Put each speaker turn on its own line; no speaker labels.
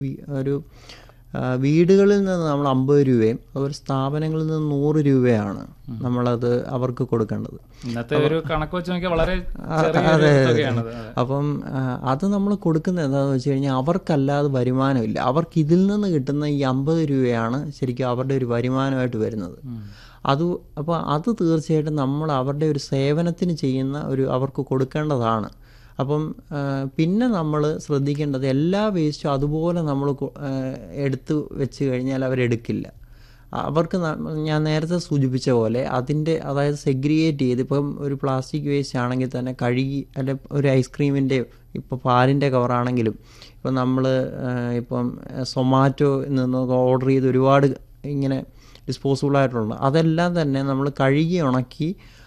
V- ഒരു ആ, വീടുകളിൽ നിന്ന് നമ്മൾ അമ്പത് രൂപയും അതുപോലെ സ്ഥാപനങ്ങളിൽ നിന്ന് നൂറ് രൂപയാണ് നമ്മളത് അവർക്ക് കൊടുക്കേണ്ടത്
ഇന്നത്തെ ഒരു കണക്ക് വെച്ച് നോക്കിയാൽ വളരെ
ആ,
ചെറിയ
അതെ, അതെ.
തുകയാണത് അതെ.
അപ്പം ആ, അത് നമ്മൾ കൊടുക്കുന്നത് എന്താണെന്ന് വെച്ച് കഴിഞ്ഞാൽ അവർക്കല്ലാതെ വരുമാനമില്ല അവർക്ക് ഇതിൽ നിന്ന് കിട്ടുന്ന ഈ അമ്പത് രൂപയാണ് ശരിക്കും അവരുടെ ഒരു വരുമാനമായിട്ട് വരുന്നത് അത് അപ്പോൾ അത് തീർച്ചയായിട്ടും നമ്മൾ അവരുടെ ഒരു സേവനത്തിന് ചെയ്യുന്ന ഒരു അവർക്ക് കൊടുക്കേണ്ടതാണ് അപ്പം ആ, പിന്നെ നമ്മൾ ശ്രദ്ധിക്കേണ്ടത് എല്ലാ വേസ്റ്റും അതുപോലെ നമ്മൾ കൊ- ആ, എടുത്ത് വെച്ച് കഴിഞ്ഞാൽ അവരെടുക്കില്ല അവർക്ക് ന- ഞാൻ നേരത്തെ സൂചിപ്പിച്ച പോലെ അതിൻ്റെ അതായത് സെഗ്രിഗേറ്റ് ചെയ്ത് ഇപ്പം ഒരു പ്ലാസ്റ്റിക് വേസ്റ്റ് ആണെങ്കിൽ തന്നെ കഴുകി അല്ലെ ഒരു ഐസ്ക്രീമിൻ്റെ ഇപ്പോൾ പാലിൻ്റെ കവറാണെങ്കിലും ഇപ്പം നമ്മൾ ഇപ്പം സൊമാറ്റോ നിന്നൊക്കെ ഓർഡർ ചെയ്ത് ഒരുപാട് ഇങ്ങനെ ഡിസ്പോസിബിൾ ആയിട്ടുള്ള അതെല്ലാം തന്നെ നമ്മൾ കഴുകി ഉണക്കി